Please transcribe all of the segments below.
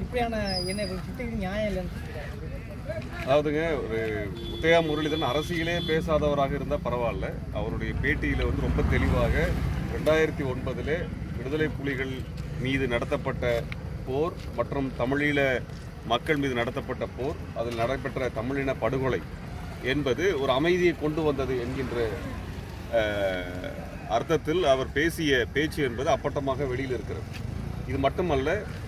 இப்படியான என்ன திட்டங்கள் நியாயம் இல்லைன்னு சொல்றாரு. அதாவதுங்க ஒரு முத்தையா முரளிதரன் அரசியலே பேசாதவராக இருந்தால் பரவாயில்ல அவருடைய பேட்டியில் வந்து ரொம்ப தெளிவாக ரெண்டாயிரத்தி ஒன்பதில் விடுதலை புலிகள் மீது நடத்தப்பட்ட போர் மற்றும் தமிழீழ மக்கள் மீது நடத்தப்பட்ட போர் அதில் நடைபெற்ற தமிழின படுகொலை என்பது ஒரு அமைதியை கொண்டு வந்தது என்கின்ற அஹ், அர்த்தத்தில் அவர் பேசிய பேச்சு என்பது அப்பட்டமாக வெளியில் இருக்கிறது இது மட்டுமல்ல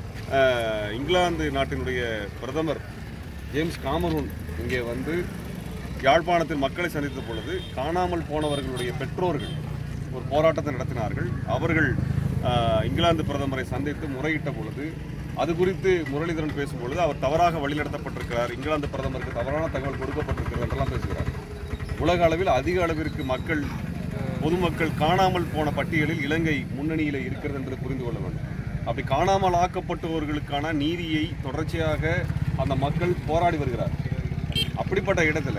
அஹ், இங்கிலாந்து நாட்டினுடைய பிரதமர் ஜேம்ஸ் காமரூன் இங்கே வந்து யாழ்ப்பாணத்தில் மக்களை சந்தித்த பொழுது காணாமல் போனவர்களுடைய பெற்றோர்கள் ஒரு போராட்டத்தை நடத்தினார்கள் அவர்கள் ஆஹ், இங்கிலாந்து பிரதமரை சந்தித்து முறையிட்ட பொழுது அது குறித்து முரளிதரன் பேசும்பொழுது அவர் தவறாக வழிநடத்தப்பட்டிருக்கிறார் இங்கிலாந்து பிரதமருக்கு தவறான தகவல் கொடுக்கப்பட்டிருக்கிறது என்றெல்லாம் பேசுகிறார் உலக அளவில் அதிக அளவிற்கு மக்கள் பொதுமக்கள் காணாமல் போன பட்டியலில் இலங்கை முன்னணியில் இருக்கிறது என்று புரிந்து கொள்ள வேண்டும் அப்படி காணாமல் ஆக்கப்பட்டவர்களுக்கான நீதியை தொடர்ச்சியாக அந்த மக்கள் போராடி வருகிறார் அப்படிப்பட்ட இடத்துல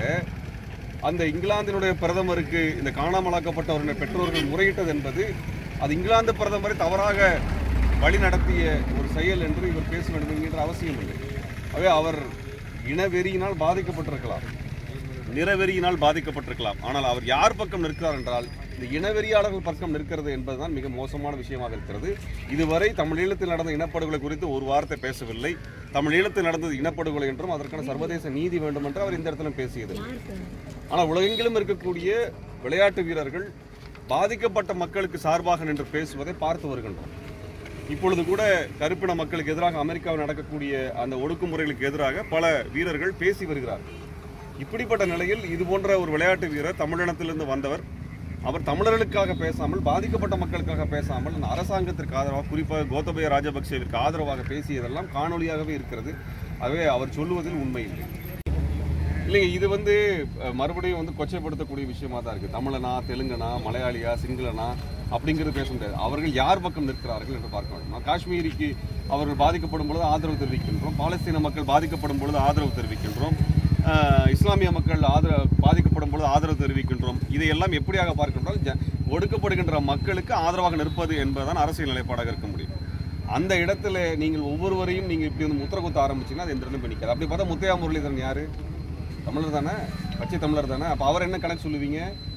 அந்த இங்கிலாந்தினுடைய பிரதமருக்கு இந்த காணாமலாக்கப்பட்டவருடைய பெற்றோர்கள் முறையிட்டது என்பது அது இங்கிலாந்து பிரதமரை தவறாக வழி நடத்திய ஒரு செயல் என்று இவர் பேச வேண்டும் என்கின்ற அவசியம் இல்லை ஆகவே அவர் இனவெறியினால் பாதிக்கப்பட்டிருக்கலாம் நிறவெறியினால் பாதிக்கப்பட்டிருக்கலாம் ஆனால் அவர் யார் பக்கம் நிற்கிறார் என்றால் இந்த இனவெறியாளர்கள் பக்கம் நிற்கிறது என்பதுதான் மிக மோசமான விஷயமாக இருக்கிறது இதுவரை தமிழீழத்தில் நடந்த இனப்படுகொலை குறித்து ஒரு வார்த்தை பேசவில்லை தமிழீழத்தில் நடந்தது இனப்படுகொலை என்றும் அதற்கான சர்வதேச நீதி வேண்டும் என்று அவர் இந்த இடத்துல பேசியது ஆனால் உலகெங்கிலும் இருக்கக்கூடிய விளையாட்டு வீரர்கள் பாதிக்கப்பட்ட மக்களுக்கு சார்பாக நின்று பேசுவதை பார்த்து வருகின்றோம் இப்பொழுது கூட கருப்பின மக்களுக்கு எதிராக அமெரிக்காவில் நடக்கக்கூடிய அந்த ஒடுக்குமுறைகளுக்கு எதிராக பல வீரர்கள் பேசி வருகிறார்கள் இப்படிப்பட்ட நிலையில் இது போன்ற ஒரு விளையாட்டு வீரர் தமிழினத்திலிருந்து வந்தவர் அவர் தமிழர்களுக்காக பேசாமல் பாதிக்கப்பட்ட மக்களுக்காக பேசாமல் அந்த அரசாங்கத்திற்கு ஆதரவாக குறிப்பாக கோத்தபய ராஜபக்சேவிற்கு ஆதரவாக பேசியதெல்லாம் காணொலியாகவே இருக்கிறது ஆகவே அவர் சொல்லுவதில் உண்மை இல்லை இல்லைங்க இது வந்து அஹ், மறுபடியும் வந்து கொச்சைப்படுத்தக்கூடிய விஷயமா தான் இருக்கு தமிழனா தெலுங்கனா மலையாளியா சிங்களனா அப்படிங்கிறது பேச முடியாது அவர்கள் யார் பக்கம் நிற்கிறார்கள் என்று பார்க்க வேண்டும் காஷ்மீரிக்கு அவர்கள் பாதிக்கப்படும் பொழுது ஆதரவு தெரிவிக்கின்றோம் பாலஸ்தீன மக்கள் பாதிக்கப்படும் பொழுது ஆதரவு தெரிவிக்கின்றோம் அஹ், இஸ்லாமிய மக்கள் ஆதரவு பாதிக்கப்படும் பொழுது ஆதரவு தெரிவிக்கின்றோம் இதையெல்லாம் எப்படியாக பார்க்கின்றோம் ஜ- ஒடுக்கப்படுகின்ற மக்களுக்கு ஆதரவாக நிற்பது என்பதுதான் அரசியல் நிலைப்பாடாக இருக்க முடியும் அந்த இடத்துல நீங்கள் ஒவ்வொருவரையும் நீங்கள் இப்படி வந்து முத்திர குத்த ஆரம்பிச்சீங்கன்னா அது எந்த இடத்துல போய் நிற்காது அப்படி பார்த்தா முத்தையா முரளிதரன் யாரு தமிழர் தானே பச்சை தமிழர் தானே அப்போ அவர் என்ன கணக்கு சொல்லுவீங்க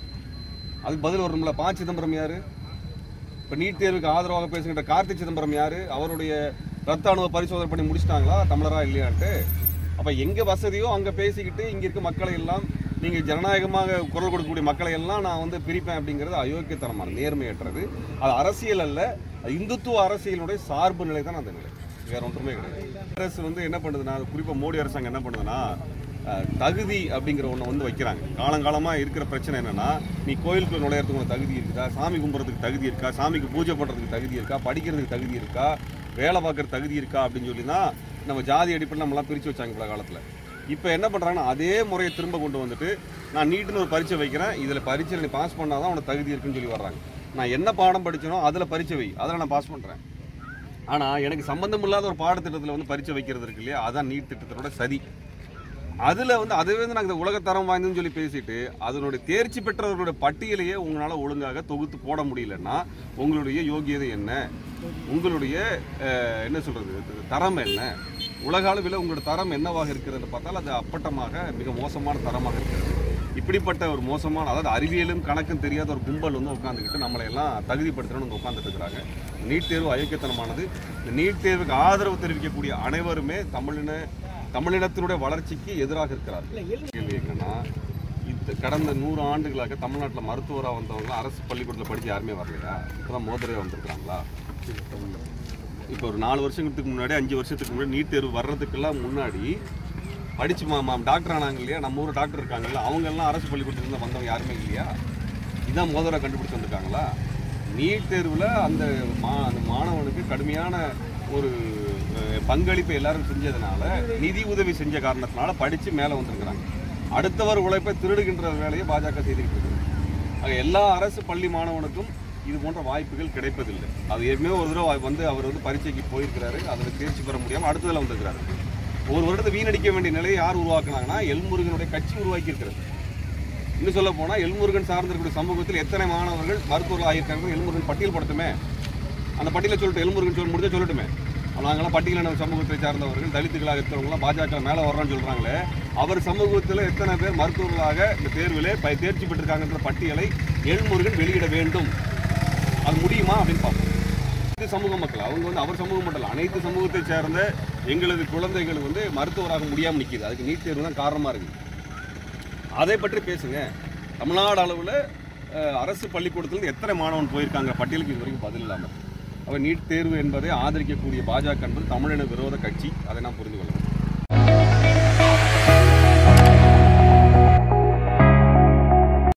அதுக்கு பதில் வரணும்ல பா சிதம்பரம் யாரு இப்போ நீட் தேர்வுக்கு ஆதரவாக பேசுகின்ற கார்த்தி சிதம்பரம் யாரு அவருடைய ரத்த அணுவ பரிசோதனை பண்ணி முடிச்சிட்டாங்களா தமிழரா இல்லையான்ட்டு அப்போ எங்க வசதியோ அங்க பேசிக்கிட்டு இங்க இருக்க மக்களை எல்லாம் நீங்க ஜனநாயகமாக குரல் கொடுக்கக்கூடிய மக்களை எல்லாம் நான் வந்து பிரிப்பேன் அப்படிங்கிறது அயோக்கியத்தனமான நேர்மையற்றது அது அரசியல் அல்ல அது இந்துத்துவ அரசியலுடைய சார்பு நிலை தான் அந்த நிலை வேற ஒன்றுமே கிடையாது அரசு வந்து என்ன பண்ணுதுன்னா குறிப்பாக மோடி அரசாங்கம் என்ன பண்ணுதுன்னா அஹ், தகுதி அப்படிங்கிற ஒன்று வந்து வைக்கிறாங்க காலங்காலமாக இருக்கிற பிரச்சனை என்னன்னா நீ கோயிலுக்குள்ள நுழையறதுக்கு உனக்கு தகுதி இருக்குதா சாமி கும்பிட்றதுக்கு தகுதி இருக்கா சாமிக்கு பூஜை பண்ணுறதுக்கு தகுதி இருக்கா படிக்கிறதுக்கு தகுதி இருக்கா வேலை பார்க்குற தகுதி இருக்கா அப்படின்னு சொல்லி தான் நம்ம ஜாதி அடிப்படையில் நம்மளாம் பிரித்து வச்சாங்க பல காலத்தில் இப்போ என்ன பண்ணுறாங்கன்னா அதே முறையை திரும்ப கொண்டு வந்துட்டு நான் நீட்டுன்னு ஒரு பரீட்சை வைக்கிறேன் இதில் பரீட்சையில் நீ பாஸ் பண்ணால் தான் உனக்கு தகுதி இருக்குன்னு சொல்லி வர்றாங்க நான் என்ன பாடம் படிச்சனோ அதில் பரீட்சை வை அதில் நான் பாஸ் பண்ணுறேன் ஆனால் எனக்கு சம்பந்தம் இல்லாத ஒரு பாடத்திட்டத்தில் வந்து பரீட்சை வைக்கிறது இருக்கு இல்லையா அதான் நீட் திட்டத்தோட சதி அதில் வந்து அதுவே வந்து நாங்கள் உலகத்தரம் வாய்ந்ததுன்னு சொல்லி பேசிட்டு அதனுடைய தேர்ச்சி பெற்றவர்களுடைய பட்டியலையே உங்களால் ஒழுங்காக தொகுத்து போட முடியலன்னா உங்களுடைய யோகியதை என்ன உங்களுடைய அஹ், என்ன சொல்றது தரம் என்ன உலக அளவில் உங்களோட தரம் என்னவாக இருக்கிறது பார்த்தால் அது அப்பட்டமாக மிக மோசமான தரமாக இருக்கிறது இப்படிப்பட்ட ஒரு மோசமான அதாவது அறிவியலும் கணக்கும் தெரியாத ஒரு கும்பல் வந்து உட்காந்துக்கிட்டு நம்மளை எல்லாம் தகுதிப்படுத்தணும்னு உட்காந்துட்டு இருக்கிறாங்க நீட் தேர்வு அயோக்கியத்தனமானது இந்த நீட் தேர்வுக்கு ஆதரவு தெரிவிக்கக்கூடிய அனைவருமே தமிழின தமிழினத்தினுடைய வளர்ச்சிக்கு எதிராக இருக்கிறார்கள் கேள்வி என்னன்னா இந்த கடந்த நூறு ஆண்டுகளாக தமிழ்நாட்டில் மருத்துவராக வந்தவங்க அரசு பள்ளிக்கூடத்தில் படித்து யாருமே வரலையா இப்போதான் மோதரையாக வந்திருக்கிறாங்களா இப்போ ஒரு நாலு வருஷத்துக்கு முன்னாடி அஞ்சு வருஷத்துக்கு முன்னாடி நீட் தேர்வு வர்றதுக்கெல்லாம் முன்னாடி படிச்சு மா மா- டாக்டர் ஆனாங்க இல்லையா நம்ம ஊர் டாக்டர் இருக்காங்கல்ல அவங்க எல்லாம் அரசு பள்ளிக்கூடத்துல வந்தவங்க யாருமே இல்லையா இதான் மோதரை கண்டுபிடிச்சு வந்திருக்காங்களா நீட் தேர்வில் அந்த மா அந்த மாணவனுக்கு கடுமையான ஒரு அஹ், பங்களிப்பை எல்லாரும் செஞ்சதுனால நிதி உதவி செஞ்ச காரணத்தினால படித்து மேலே வந்திருக்கிறாங்க அடுத்தவர் உழைப்பை திருடுகின்ற வேலையை பாஜக செய்துக்கிட்டு இருக்கு ஆக எல்லா அரசு பள்ளி மாணவனுக்கும் இது போன்ற வாய்ப்புகள் கிடைப்பதில்லை அது ஏற்கனவே ஒரு தடவை வந்து அவர் வந்து பரீட்சைக்கு போயிருக்கிறாரு அதில் தேர்ச்சி பெற முடியாமல் அடுத்ததில் வந்திருக்கிறாரு ஒரு வருடத்தை வீணடிக்க வேண்டிய நிலையை யார் உருவாக்குனாங்கன்னா எல்முருகனுடைய கட்சி உருவாக்கி இருக்கிறது இன்னும் சொல்ல போனால் எல்முருகன் சார்ந்திருக்கக்கூடிய சமூகத்தில் எத்தனை மாணவர்கள் மருத்துவர்கள் ஆகியிருக்காங்க எல்முருகன் பட்டியல் படுத்துமே அந்த பட்டியலை சொல்லிட்டு எல்முருகன் சொல்லி முடிஞ்சா சொல்லட்டுமே நாங்களாம் பட்டியலின சமூகத்தை சார்ந்தவர்கள் தலித்துகளாக இருக்கிறவங்களாம் பாஜக மேலே வர்றோம்னு சொல்கிறாங்களே அவர் சமூகத்தில் எத்தனை பேர் மருத்துவர்களாக இந்த தேர்விலே ப தேர்ச்சி பெற்றிருக்காங்கன்ற பட்டியலை எல்முருகன் வெளியிட வேண்டும் அது முடியுமா அப்படின்னு பார்ப்போம் அனைத்து சமூக மக்கள் அவங்க வந்து அவர் சமூகம் மட்டும் இல்லை அனைத்து சமூகத்தை சேர்ந்த எங்களது குழந்தைகள் வந்து மருத்துவராக முடியாமல் நிற்கிது அதுக்கு நீட் தேர்வு தான் காரணமாக இருக்குது அதை பற்றி பேசுங்க தமிழ்நாடு அளவில் அரசு பள்ளிக்கூடத்துலேருந்து எத்தனை மாணவன் போயிருக்காங்க பட்டியலுக்கு இது வரைக்கும் பதில் இல்லாமல் அவர் நீட் தேர்வு என்பதை ஆதரிக்கக்கூடிய பாஜக என்பது தமிழின விரோத கட்சி அதை நாம் புரிந்து கொள்ளணும்